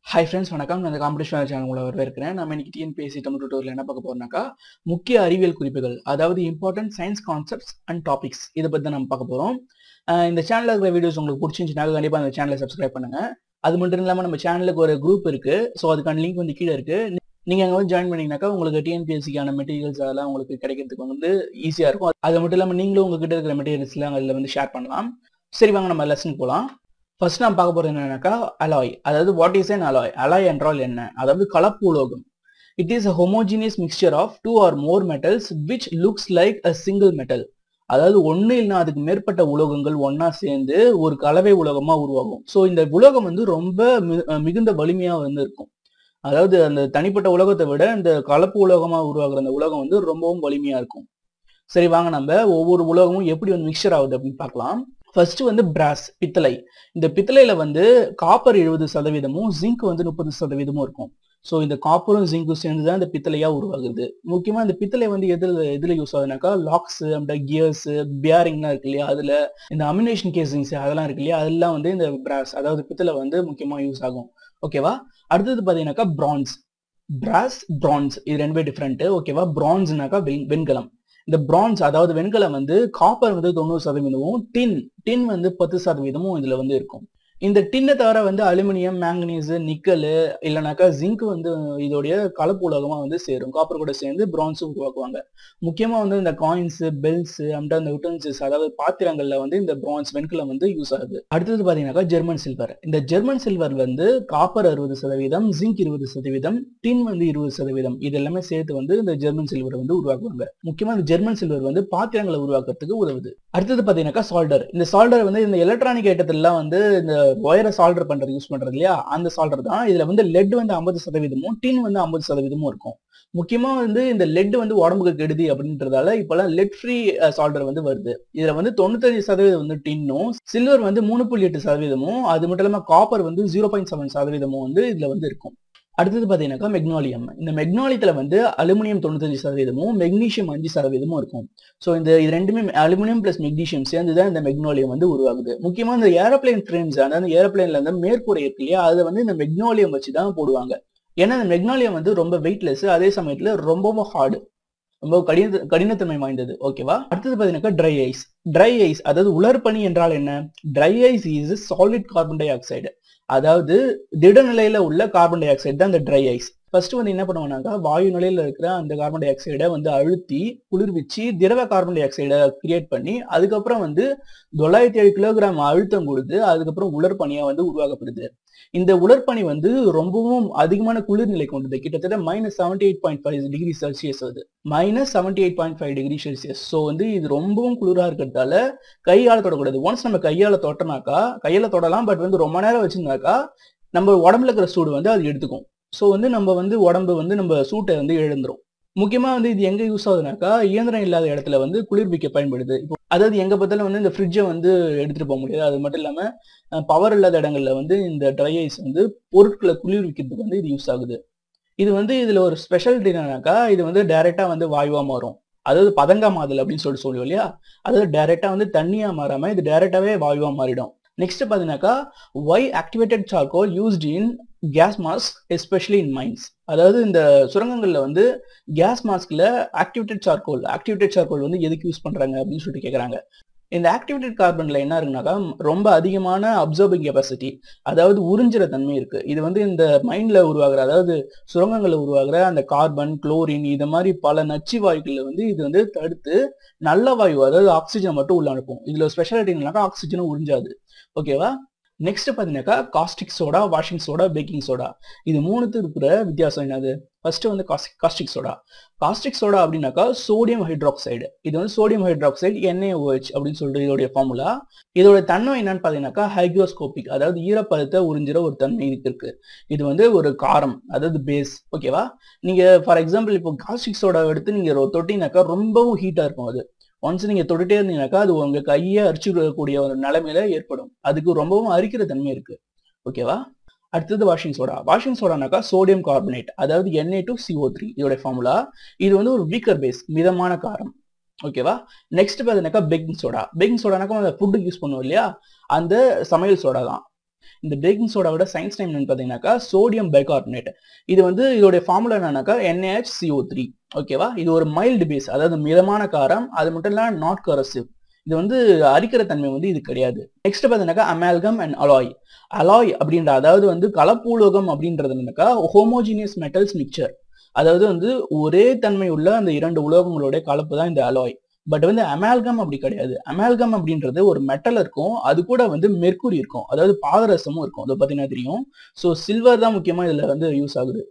hi friends வணக்கம் நான் இந்த காம்படிஷன் சேனல் உங்களை வரவேற்கிறேன் நம்ம இன்னைக்கு டிஎன்பிஎஸ்சி தமிழ் டுட்டோரில் என்ன பார்க்க போறோம்னாக்கா முக்கிய அறிவியல் குறிப்புகள் அதாவது important science concepts and topics இதை பற்றி தான் நம்ம பார்க்க போகிறோம் இந்த சேனலில் இருக்கிற வீடியோஸ் உங்களுக்கு பிடிச்சிருந்துச்சுனாக்க கண்டிப்பாக அந்த சேனலை சப்ஸ்கிரைப் பண்ணுங்க அது மட்டும் இல்லாமல் நம்ம சேனலுக்கு ஒரு குரூப் இருக்கு ஸோ அதுக்கான லிங்க் வந்து கீழே இருக்கு நீங்க அங்கே வந்து ஜாயின் பண்ணீங்கன்னாக்கா உங்களுக்கு டிஎன்பிஎஸ்சிக்கான மெட்டீரியல்ஸ் அதெல்லாம் உங்களுக்கு கிடைக்கிறதுக்கு வந்து ஈஸியாக இருக்கும் அது மட்டும் இல்லாமல் நீங்களும் உங்ககிட்ட இருக்கிற மெட்டீரியல்ஸ்லாம் அதில் வந்து ஷேர் பண்ணலாம் சரி வாங்க நம்ம லெசன் போகலாம் ஃபர்ஸ்ட் நான் பார்க்க போறது என்னன்னாக்கா அலாய் அதாவது what is an alloy alloy என்றால் என்ன அதாவது கலப்பு உலோகம் it is a homogeneous mixture of two or more metals which looks like a single metal அதாவது ஒன்று இல்லைனா அதுக்கு மேற்பட்ட உலோகங்கள் ஒன்னா சேர்ந்து ஒரு கலவை உலோகமா உருவாகும் ஸோ இந்த உலோகம் வந்து ரொம்ப மி- மிகுந்த வலிமையா வந்து இருக்கும் அதாவது அந்த தனிப்பட்ட உலோகத்தை விட இந்த கலப்பு உலோகமா உருவாகுற அந்த உலோகம் வந்து ரொம்பவும் வலிமையா இருக்கும் சரி வாங்க நம்ம ஒவ்வொரு உலோகமும் எப்படி வந்து மிக்சர் ஆகுது அப்படின்னு பார்க்கலாம் ஃபர்ஸ்ட் வந்து பிராஸ் பித்தளை இந்த பித்தளையில வந்து காப்பர் எழுபது சதவீதமும் ஜிங்க் வந்து முப்பது சதவீதமும் இருக்கும் ஸோ இந்த காப்பரும் ஜிங்க்கும் சேர்ந்து தான் இந்த பித்தளையா உருவாகுது முக்கியமா இந்த பித்தளை வந்து எதுல எதுல யூஸ் ஆகுதுனாக்கா லாக்ஸ் அந்த கியர்ஸ் பியாரிங்லாம் இருக்கு இல்லையா அதுல இந்த அமினேஷன் கேசிங்ஸ் அதெல்லாம் இருக்கு இல்லையா அதெல்லாம் வந்து இந்த பிராஸ் அதாவது பித்தளை வந்து முக்கியமா யூஸ் ஆகும் ஓகேவா அடுத்தது பாத்தீங்கன்னாக்கா பிரான்ஸ் பிராஸ் பிரான்ஸ் இது ரெண்டுமே டிஃப்ரெண்ட் ஓகேவா பிரான்ஸ்னாக்கா வெண்கலம் இந்த பிரான்ஸ் அதாவது வெண்கலம் வந்து காப்பர் வந்து தொண்ணூறு சதவீதமும் டின் டின் வந்து பத்து சதவீதமும் இதுல வந்து இருக்கும் இந்த டின்னை தவிர வந்து அலுமினியம் மேங்கனீஸ் நிக்கல் இல்லைனாக்கா ஜிங்க் வந்து இதோடைய கலப்பு உலகமா வந்து சேரும் காப்பர் கூட சேர்ந்து பிரான்ஸும் உருவாக்குவாங்க முக்கியமா வந்து இந்த காயின்ஸ் பெல்ஸ் அந்த அந்த யூட்டன்சில்ஸ் அதாவது பாத்திரங்கள்ல வந்து இந்த பிரான்ஸ் வெண்கலம் வந்து யூஸ் ஆகுது அடுத்தது பாத்தீங்கன்னாக்கா ஜெர்மன் சில்வர் இந்த ஜெர்மன் சில்வர் வந்து காப்பர் அறுபது சதவீதம் ஜிங்க் இருபது சதவீதம் டின் வந்து இருபது சதவீதம் இது எல்லாமே சேர்த்து வந்து இந்த ஜெர்மன் சில்வர் வந்து உருவாக்குவாங்க முக்கியமா இந்த ஜெர்மன் சில்வர் வந்து பாத்திரங்களை உருவாக்குறதுக்கு உதவுது அடுத்தது பாத்தீங்கன்னாக்கா சால்டர் இந்த சால்டர் வந்து இந்த எலக்ட்ரானிக் ஐட்டத்திலாம் வந்து இந்த ஒயரை சால்டர் பண்றது யூஸ் பண்றது இல்லையா அந்த சால்டர் தான் இதுல வந்து லெட் வந்து ஐம்பது சதவீதமும் டின் வந்து ஐம்பது சதவீதமும் இருக்கும் முக்கியமா வந்து இந்த லெட் வந்து உடம்புக்கு கெடுதி அப்படின்றதால இப்பெல்லாம் லெட் ஃப்ரீ சால்டர் வந்து வருது இதுல வந்து தொண்ணூத்தஞ்சு சதவீதம் வந்து டின்னும் சில்வர் வந்து மூணு புள்ளி எட்டு சதவீதமும் அது மட்டும் இல்லாம காப்பர் வந்து ஜீரோ பாயிண்ட் செவன் சதவீதமும் வந்து இதுல வந்து இருக்கும் அடுத்தது பாத்தீங்கன்னாக்கா மெக்னாலியம் இந்த மெக்னாலியத்துல வந்து அலுமினியம் தொண்ணூத்தஞ்சு சதவீதமும் மெக்னீசியம் அஞ்சு சதவீதமும் இருக்கும் ஸோ இந்த இது ரெண்டுமே அலுமினியம் பிளஸ் மெக்னீசியம் சேர்ந்து தான் இந்த மெக்னாலியம் வந்து உருவாகுது முக்கியமா இந்த ஏரோப்ளேன் ஃப்ரேம்ஸ் அதாவது ஏரோப்ளேன்ல இருந்து மேற்கூரை இருக்கு இல்லையா அதை வந்து இந்த மெக்னாலியம் வச்சு தான் போடுவாங்க ஏன்னா இந்த மெக்னாலியம் வந்து ரொம்ப வெயிட்லெஸ் அதே சமயத்துல ரொம்பவும் ஹார்டு ரொம்ப கடின கடினத்தன்மை வாய்ந்தது ஓகேவா அடுத்தது பாத்தீங்கன்னாக்கா ட்ரை ஐஸ் ட்ரை ஐஸ் அதாவது உலர்பனி என்றால் என்ன dry ice is solid carbon dioxide அதாவது திடநிலையில உள்ள கார்பன் டை ஆக்சைடு தான் இந்த ட்ரை ஐஸ் ஃபர்ஸ்ட் வந்து என்ன பண்ணுவாங்கன்னாக்கா வாயு நிலையில இருக்கிற அந்த கார்பன் டை ஆக்சைடை வந்து அழுத்தி குளிர்விச்சு திரவ கார்பன் டை ஆக்சைடை கிரியேட் பண்ணி அதுக்கப்புறம் வந்து தொள்ளாயிரத்தி ஏழு கிலோகிராம் அழுத்தம் கொடுத்து அதுக்கப்புறம் உலர்பனியா வந்து உருவாக்கப்படுது இந்த உலர்பனி வந்து ரொம்பவும் அதிகமான குளிர்நிலை கொண்டது கிட்டத்தட்ட minus seventy eight point five degree Celsius அது minus seventy eight point five degree Celsius so வந்து இது ரொம்பவும் குளிரா இருக்கிறதால கையால தொடக்கூடாது ஒன்ஸ் நம்ம கையால தொட்டனாக்கா கையால தொடலாம் பட் வந்து ரொம்ப நேரம் வச்சிருந்தாக்கா நம்ம உடம்புல இருக்கிற சூடு வந்து அது எடுத்துக்கும் ஸோ வந்து நம்ம வந்து உடம்பு வந்து நம்ம சூட்டை வந்து இழந்துரும் முக்கியமா வந்து இது எங்க யூஸ் ஆகுதுனாக்கா இயந்திரம் இல்லாத இடத்துல வந்து குளிர்விக்க பயன்படுது இப்போ அதாவது எங்க பார்த்தாலும் வந்து இந்த ஃப்ரிட்ஜை வந்து எடுத்துட்டு போக முடியாது அது மட்டும் இல்லாம பவர் இல்லாத இடங்கள்ல வந்து இந்த ட்ரை ஐஸ் வந்து பொருட்களை குளிர்விக்கிறதுக்கு வந்து இது யூஸ் ஆகுது இது வந்து இதுல ஒரு ஸ்பெஷாலிட்டி என்னன்னாக்கா இது வந்து டைரக்டா வந்து வாயுவா மாறும் அதாவது பதங்கா மாதல் அப்படின்னு சொல்லிட்டு சொல்லுவோம் இல்லையா அதாவது டைரக்டா வந்து தண்ணியா மாறாம இது டைரக்டாவே வாயுவா மாறிடும் நெக்ஸ்ட் பாத்தீங்கன்னாக்கா why activated charcoal used in gas mask especially in mines அதாவது இந்த சுரங்கங்கள்ல வந்து கேஸ் மாஸ்க்ல ஆக்டிவேட்டட் சார்கோல் ஆக்டிவேட்டட் சார்கோல் வந்து எதுக்கு யூஸ் பண்றாங்க அப்படின்னு சொல்லிட்டு கேக்குறாங்க இந்த ஆக்டிவேட்டட் கார்பன்ல என்ன இருக்குனாக்கா ரொம்ப அதிகமான அப்சர்பிங் கெப்பாசிட்டி அதாவது உறிஞ்சிற தன்மை இருக்கு இது வந்து இந்த மைண்ட்ல உருவாகிற அதாவது சுரங்கங்கள்ல உருவாகிற அந்த கார்பன் குளோரின் இது மாதிரி பல நச்சு வாயுக்களை வந்து இது வந்து தடுத்து நல்ல வாயு அதாவது ஆக்சிஜன் மட்டும் உள்ள அனுப்பும் இதுல ஸ்பெஷாலிட்டி என்னன்னாக்கா ஆக்சிஜனும் உறிஞ்சாது ஓகேவா நெக்ஸ்ட் பார்த்தீங்கன்னாக்கா caustic soda washing soda baking soda இது மூணுத்து இருக்கிற வித்தியாசம் என்னது ஃபர்ஸ்ட் வந்து காஸ்டிக் சோடா காஸ்டிக் சோடா அப்படின்னாக்கா சோடியம் ஹைட்ராக்சைடு இது வந்து சோடியம் ஹைட்ராக்சைடு NaOH அப்படின்னு சொல்லிட்டு இதோடைய ஃபார்முலா இதோட தன்மை என்னன்னு பார்த்தீங்கன்னாக்கா ஹைக்ரோஸ்கோபிக் அதாவது ஈரப்பதத்தை உறிஞ்சிற ஒரு தன்மை இதுக்கு இருக்கு இது வந்து ஒரு காரம் அதாவது பேஸ் ஓகேவா நீங்க ஃபார் எக்ஸாம்பிள் இப்போ காஸ்டிக் சோடா எடுத்து நீங்க ஒரு தொட்டினாக்கா ரொம்பவும் ஹீட்டா இருக்கும் அது ஒன்ஸ் நீங்க தொட்டுட்டே இருந்தீங்கன்னாக்கா அது உங்க கையை அரிச்சுக்கூடிய ஒரு நிலைமையில ஏற்படும் அதுக்கு ரொம்பவும் அரிக்கிற தன்மை இருக்கு ஓகேவா அடுத்தது வாஷிங் சோடா வாஷிங் சோடானாக்கா சோடியம் கார்பனேட் அதாவது என்ஏ டு சிஓ த்ரீ இதோட ஃபார்முலா இது வந்து ஒரு வீக்கர் பேஸ் மிதமான காரம் ஓகேவா நெக்ஸ்ட் பார்த்தீங்கன்னாக்கா பேக்கிங் சோடா பேக்கிங் சோடானாக்கா அந்த ஃபுட்டுக்கு யூஸ் பண்ணுவோம் இல்லையா அந்த சமையல் சோடா தான் இந்த பேக்கிங் சோடாவோட சயின்ஸ் டைம் என்னன்னு பார்த்தீங்கன்னாக்கா சோடியம் பைகார்பனேட் இது வந்து இதோடைய ஃபார்முலா என்னன்னாக்கா NaHCO3 த்ரீ ஓகேவா இது ஒரு மைல்டு பேஸ் அதாவது மிதமான காரம் அது மட்டும் இல்லாம நாட் கரசிவ் இது வந்து அரிக்கிற தன்மை வந்து இது கிடையாது நெக்ஸ்ட் பார்த்தீங்கன்னாக்கா அமால்கம் அண்ட் அலாய் அலாய் அப்படின்ற அதாவது வந்து கலப்பூலோகம் அப்படின்றது என்னன்னாக்கா ஹோமோஜினியஸ் மெட்டல்ஸ் மிக்சர் அதாவது வந்து ஒரே தன்மை உள்ள அந்த இரண்டு உலோகங்களோட கலப்பு தான் இந்த அலாய் பட் வந்து அமால்கம் அப்படி கிடையாது அமால்கம் அப்படின்றது ஒரு மெட்டல் இருக்கும் அது கூட வந்து மெர்க்குரி இருக்கும் அதாவது பாதரசமும் இருக்கும் அதை பார்த்தீங்கன்னா தெரியும் ஸோ சில்வர் தான் முக்கியமா இதுல வந்து யூஸ் ஆகுது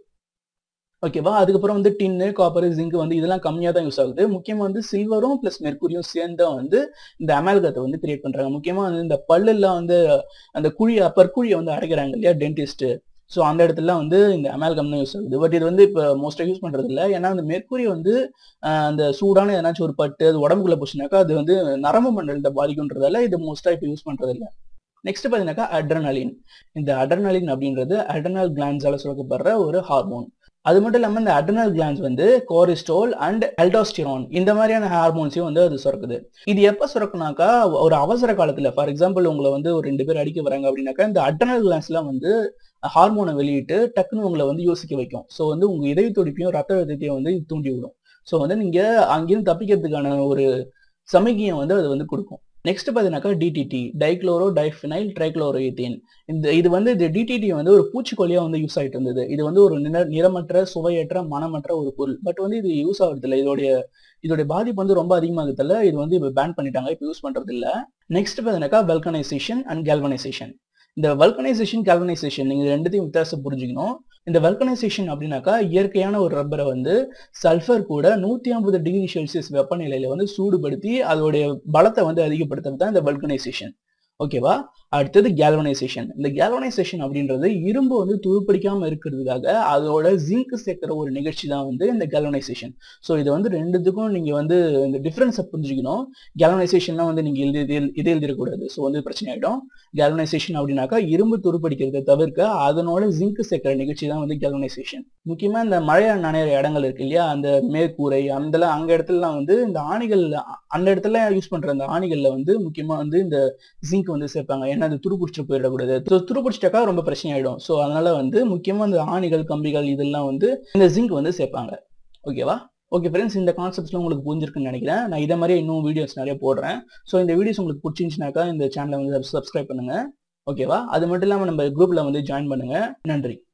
ஓகேவா அதுக்கப்புறம் வந்து டின்னு காப்பர் ஜிங்க் வந்து இதெல்லாம் கம்மியாக தான் யூஸ் ஆகுது முக்கியமாக வந்து சில்வரும் ப்ளஸ் மெர்க்குரியும் சேர்ந்து தான் வந்து இந்த அமால்கத்தை வந்து கிரியேட் பண்றாங்க முக்கியமாக வந்து இந்த பல்லுலாம் வந்து அந்த குழியை பற்குழியை வந்து அடைக்கிறாங்க இல்லையா டென்டிஸ்ட் ஸோ அந்த இடத்துல வந்து இந்த அமால்கம் தான் யூஸ் ஆகுது பட் இது வந்து இப்போ மோஸ்ட்டாக யூஸ் பண்றது இல்லை ஏன்னா அந்த மெர்க்குரி வந்து ஆஹ், அந்த சூடான எதனாச்சும் ஒரு பட்டு அது உடம்புக்குள்ள போச்சுனாக்கா அது வந்து நரம்பு மண்டலத்தை பாதிக்குன்றதால இது மோஸ்ட்டாக இப்போ யூஸ் பண்றது இல்லை நெக்ஸ்ட் பார்த்தீங்கன்னாக்கா அட்ரனலின் இந்த அட்ரனலின் அப்படின்றது அட்ரனல் கிளான்ஸால சுரக்கப்படுற ஒரு ஹார்மோன் அது மட்டும் இல்லாமல் இந்த அட்ரனல் கிளான்ஸ் வந்து கோரிஸ்டோல் அண்ட் அல்டாஸ்டிரான் இந்த மாதிரியான ஹார்மோன்ஸையும் வந்து அது சுரக்குது இது எப்போ சுரக்குனாக்கா ஒரு அவசர காலத்தில் ஃபார் எக்ஸாம்பிள் உங்களை வந்து ஒரு ரெண்டு பேர் அடிக்க வராங்க அப்படின்னாக்கா இந்த அட்ரனல் கிளான்ஸ்லாம் வந்து ஹார்மோனை வெளியிட்டு டக்குன்னு உங்களை வந்து யோசிக்க வைக்கும் ஸோ வந்து உங்க இதய துடிப்பையும் ரத்த அழுத்தத்தையும் வந்து இது தூண்டி விடும் ஸோ வந்து நீங்க அங்கிருந்து தப்பிக்கிறதுக்கான ஒரு சமிகையை வந்து அது வந்து கொடுக்கும் நெக்ஸ்ட் பார்த்தீங்கன்னாக்கா டிடிடி டைக்ளோரோ டைஃபினைல் ட்ரைக்ளோரோஎத்தேன் இந்த இது வந்து இந்த டிடிடி வந்து ஒரு பூச்சிக்கொல்லியா வந்து யூஸ் ஆயிட்டு இருந்தது இது வந்து ஒரு நிற நிறமற்ற சுவையற்ற மனமற்ற ஒரு பொருள் பட் வந்து இது யூஸ் ஆகுறது இல்லை இதோடைய இதோடைய பாதிப்பு வந்து ரொம்ப அதிகமாகறதுல இது வந்து இப்போ பேன் பண்ணிட்டாங்க இப்போ யூஸ் பண்றது இல்ல நெக்ஸ்ட் பார்த்தீங்கன்னாக்கா வெல்கனைசேஷன் அண்ட் கேல்வனைசேஷன் இந்த வல்கனைசேஷன் கேல்வனைசேஷன் நீங்க இது ரெண்டுத்தையும் வித்தியாசம் புரிஞ்சுக்கணும் இந்த வல்கனைசேஷன் அப்படின்னாக்கா இயற்கையான ஒரு ரப்பரை வந்து சல்ஃபர் கூட நூத்தி ஐம்பது டிகிரி செல்சியஸ் வெப்பநிலையில வந்து சூடுபடுத்தி அதோடைய பலத்தை வந்து அதிகப்படுத்துறது தான் இந்த வல்கனைசேஷன் ஓகேவா அடுத்தது கேல்வனைசேஷன் இந்த கேல்வனைசேஷன் அப்படின்றது இரும்பு வந்து துருப்பிடிக்காம இருக்கிறதுக்காக அதோட ஜிங்க் சேர்க்கிற ஒரு நிகழ்ச்சி தான் வந்து இந்த கேல்வனைசேஷன் ஸோ இது வந்து ரெண்டுத்துக்கும் நீங்க வந்து இந்த டிஃபரன்ஸை புரிஞ்சுக்கணும் கேல்வனைசேஷன்லாம் வந்து நீங்க எழுதி எழுதி- இது எழுதிடக்கூடாது ஸோ வந்து பிரச்சனை ஆயிடும் கேல்வனைசேஷன் அப்படின்னாக்கா இரும்பு துருப்பிடிக்கிறதை தவிர்க்க அதனோட ஜிங்க் சேர்க்கிற நிகழ்ச்சி தான் வந்து கேல்வனைசேஷன் முக்கியமா இந்த மழையா நனையிற இடங்கள் இருக்கு இல்லையா அந்த மேற்கூரை அந்த அங்க இடத்துலலாம் வந்து இந்த ஆணிகள் அந்த இடத்துல யூஸ் பண்ற அந்த ஆணிகள்ல வந்து முக்கியமா வந்து இந்த ஜிங்க் வந்து சேர்ப்பாங்க ஏன்னா அது துருப்பிடிச்சு போயிடக்கூடாது ஸோ துருப்பிடிச்சிட்டாக்கா ரொம்ப பிரச்சனை ஆயிடும் ஸோ அதனால வந்து முக்கியமா இந்த ஆணிகள் கம்பிகள் இதெல்லாம் வந்து இந்த ஜிங்க் வந்து சேர்ப்பாங்க ஓகேவா ஓகே ஃப்ரெண்ட்ஸ் இந்த கான்செப்ட்ஸ்லாம் உங்களுக்கு புரிஞ்சிருக்குன்னு நினைக்கிறேன் நான் இதை மாதிரியே இன்னும் வீடியோஸ் நிறைய போடுறேன் ஸோ இந்த வீடியோஸ் உங்களுக்கு பிடிச்சிருந்துச்சுனாக்கா இந்த சேனலை வந்து சப்ஸ்கிரைப் பண்ணுங்க ஓகேவா அது மட்டும் இல்லாமல் நம்ம குரூப்ல வந்து ஜாயின் பண்ணுங்க நன்றி